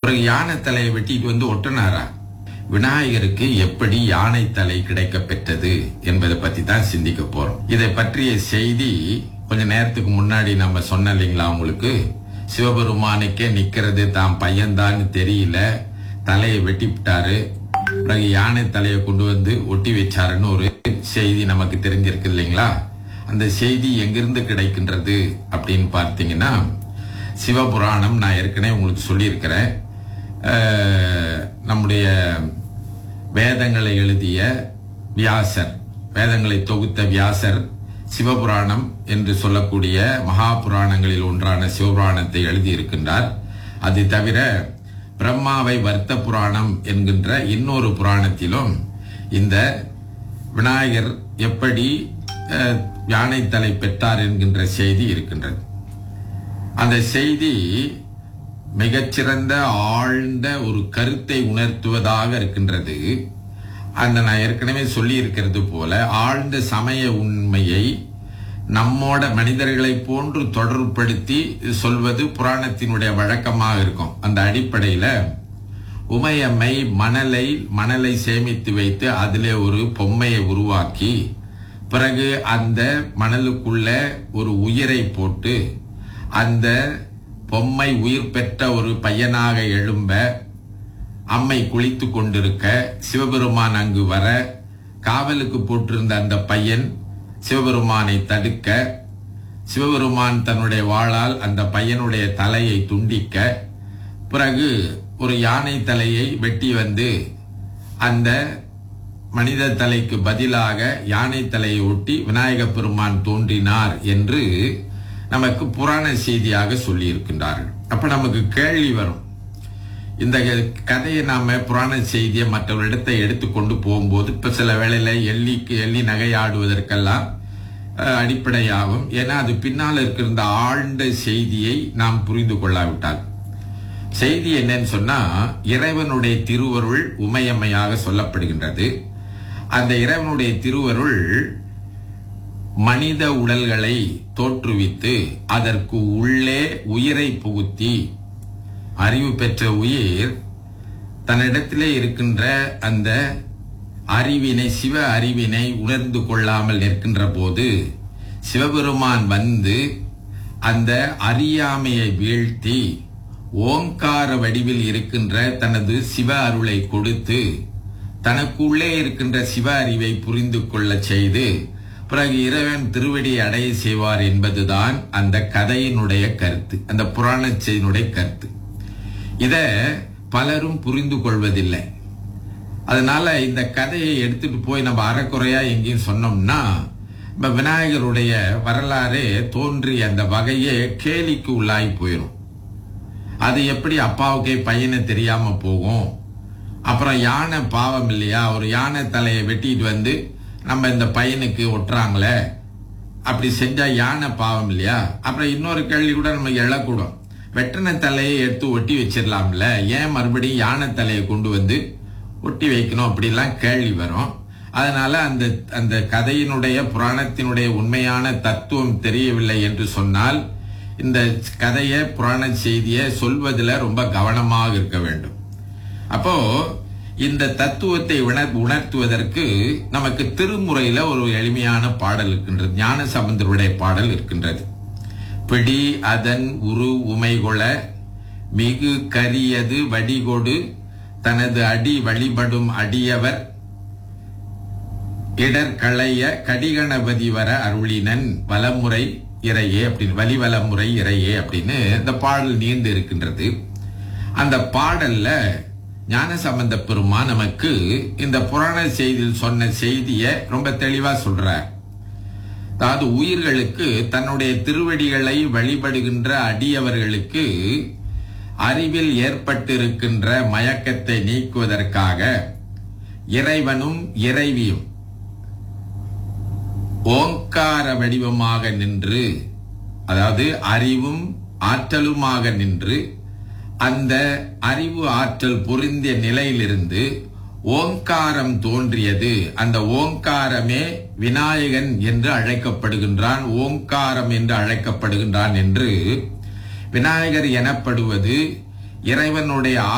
பிறகு யானை தலையை வெட்டிட்டு வந்து ஒட்டினாரா விநாயகருக்கு எப்படி யானை தலை கிடைக்க பெற்றது என்பதை பத்தி தான் சிந்திக்க போறோம் இதை பற்றிய செய்தி கொஞ்ச நேரத்துக்கு முன்னாடி நம்ம சொன்ன இல்லைங்களா உங்களுக்கு சிவபெருமானுக்கே நிக்கிறது தான் பையன்தான்னு தெரியல தலையை வெட்டி விட்டாரு பிறகு யானை தலையை கொண்டு வந்து ஒட்டி வச்சாருன்னு ஒரு செய்தி நமக்கு தெரிஞ்சிருக்கு இல்லைங்களா அந்த செய்தி எங்கிருந்து கிடைக்கின்றது அப்படின்னு பார்த்தீங்கன்னா சிவபுராணம் நான் ஏற்கனவே உங்களுக்கு சொல்லியிருக்கிறேன் அஹ், நம்முடைய வேதங்களை எழுதிய வியாசர் வேதங்களை தொகுத்த வியாசர் சிவபுராணம் என்று சொல்லக்கூடிய மகா புராணங்களில் ஒன்றான சிவபுராணத்தை எழுதியிருக்கின்றார் அது தவிர பிரம்மாவை வர்த்த புராணம் என்கின்ற இன்னொரு புராணத்திலும் இந்த விநாயகர் எப்படி அஹ், யானை தலை பெற்றார் என்கின்ற செய்தி இருக்கின்றது அந்த செய்தி மிகச்சிறந்த ஆழ்ந்த ஒரு கருத்தை உணர்த்துவதாக இருக்கின்றது அந்த நான் ஏற்கனவே சொல்லி இருக்கிறது போல ஆழ்ந்த சமய உண்மையை நம்மோட மனிதர்களை போன்று தொடர்புபடுத்தி சொல்வது புராணத்தினுடைய வழக்கமாக இருக்கும் அந்த அடிப்படையில உமையம்மை மணலை மணலை சேமித்து வைத்து அதிலே ஒரு பொம்மையை உருவாக்கி பிறகு அந்த மணலுக்குள்ள ஒரு உயிரை போட்டு அந்த பொம்மை உயிர் பெற்ற ஒரு பையனாக எழும்ப அம்மை குளித்து கொண்டிருக்க சிவபெருமான் அங்கு வர காவலுக்கு போட்டிருந்த அந்த பையன் சிவபெருமானை தடுக்க சிவபெருமான் தன்னுடைய வாளால் அந்த பையனுடைய தலையை துண்டிக்க பிறகு ஒரு யானை தலையை வெட்டி வந்து அந்த மனித தலைக்கு பதிலாக யானை தலையை ஒட்டி விநாயக பெருமான் தோன்றினார் என்று நமக்கு புராண செய்தியாக சொல்லி இருக்கின்றார்கள் அப்ப நமக்கு கேள்வி வரும் இந்த கதையை நாம புராண செய்தியை மற்றவரிடத்தை எடுத்துக்கொண்டு போகும்போது இப்ப சில வேளையில எள்ளிக்கு எள்ளி நகையாடுவதற்கெல்லாம் அஹ், அடிப்படையாகும் ஏன்னா அது பின்னால் இருக்கிற ஆழ்ந்த செய்தியை நாம் புரிந்து கொள்ளாவிட்டால் செய்தி என்னன்னு சொன்னா இறைவனுடைய திருவருள் உமையம்மையாக சொல்லப்படுகின்றது அந்த இறைவனுடைய திருவருள் மனித உடல்களை தோற்றுவித்து அதற்கு உள்ளே உயிரை புகுத்தி அறிவு பெற்ற உயிர் தன்னிடத்திலே இருக்கின்ற அந்த அறிவினை சிவ அறிவினை உணர்ந்து கொள்ளாமல் நிற்கின்ற போது சிவபெருமான் வந்து அந்த அறியாமையை வீழ்த்தி ஓங்கார வடிவில் இருக்கின்ற தனது சிவ அருளை கொடுத்து தனக்குள்ளே இருக்கின்ற சிவ அறிவை புரிந்து கொள்ளச் செய்து பிறகு இறைவன் திருவடியை அடைய செய்வார் என்பதுதான் அந்த கதையினுடைய கருத்து அந்த புராண செய்தியினுடைய கருத்து இத பலரும் புரிந்து கொள்வதில்லை அதனால இந்த கதையை எடுத்துட்டு போய் நம்ம அறக்குறையா எங்கேயும் சொன்னோம்னா நம்ம விநாயகருடைய வரலாறு தோன்றி அந்த வகையே கேலிக்கு உள்ளாகி போயிடும் அது எப்படி அப்பாவுக்கே பையனை தெரியாம போகும் அப்புறம் யானை பாவம் இல்லையா ஒரு யானை தலையை வெட்டிட்டு வந்து நம்ம இந்த பையனுக்கு ஒட்டுறாங்களே அப்படி செஞ்சா யானை பாவம் இல்லையா அப்புறம் இன்னொரு கேள்வி கூட நம்ம எழக்கூடும் வெட்டின தலையை எடுத்து ஒட்டி வச்சிடலாம்ல ஏன் மறுபடியும் யானை தலையை கொண்டு வந்து ஒட்டி வைக்கணும் அப்படிலாம் கேள்வி வரும் அதனால அந்த அந்த கதையினுடைய புராணத்தினுடைய உண்மையான தத்துவம் தெரியவில்லை என்று சொன்னால் இந்த கதையை புராண செய்தியை சொல்வதில் ரொம்ப கவனமாக இருக்க வேண்டும் அப்போ இந்த தத்துவத்தை உணர் உணர்த்துவதற்கு நமக்கு திருமுறையில ஒரு எளிமையான பாடல் இருக்கின்றது ஞான சம்பந்தருடைய பாடல் இருக்கின்றது பிடி அதன் உரு உமைகொள மிகு கரியது வடிகொடு தனது அடி வழிபடும் அடியவர் இடர்களைய கடிகணபதி வர அருளினன் வலமுறை இறையே அப்படின்னு வலிவலமுறை இறையே அப்படின்னு இந்த பாடல் நீண்டு இருக்கின்றது அந்த பாடல்ல ஞானசம்பந்த பெருமான் நமக்கு இந்த புராண செய்தியில் சொன்ன செய்தியை ரொம்ப தெளிவா சொல்றார் அதாவது உயிர்களுக்கு தன்னுடைய திருவடிகளை வழிபடுகின்ற அடியவர்களுக்கு அறிவில் ஏற்பட்டிருக்கின்ற மயக்கத்தை நீக்குவதற்காக இறைவனும் இறைவியும் ஓங்கார வடிவமாக நின்று அதாவது அறிவும் ஆற்றலுமாக நின்று அந்த அறிவு ஆற்றல் பொருந்திய நிலையிலிருந்து ஓங்காரம் தோன்றியது அந்த ஓங்காரமே விநாயகன் என்று அழைக்கப்படுகின்றான் ஓங்காரம் என்று அழைக்கப்படுகின்றான் என்று விநாயகர் எனப்படுவது இறைவனுடைய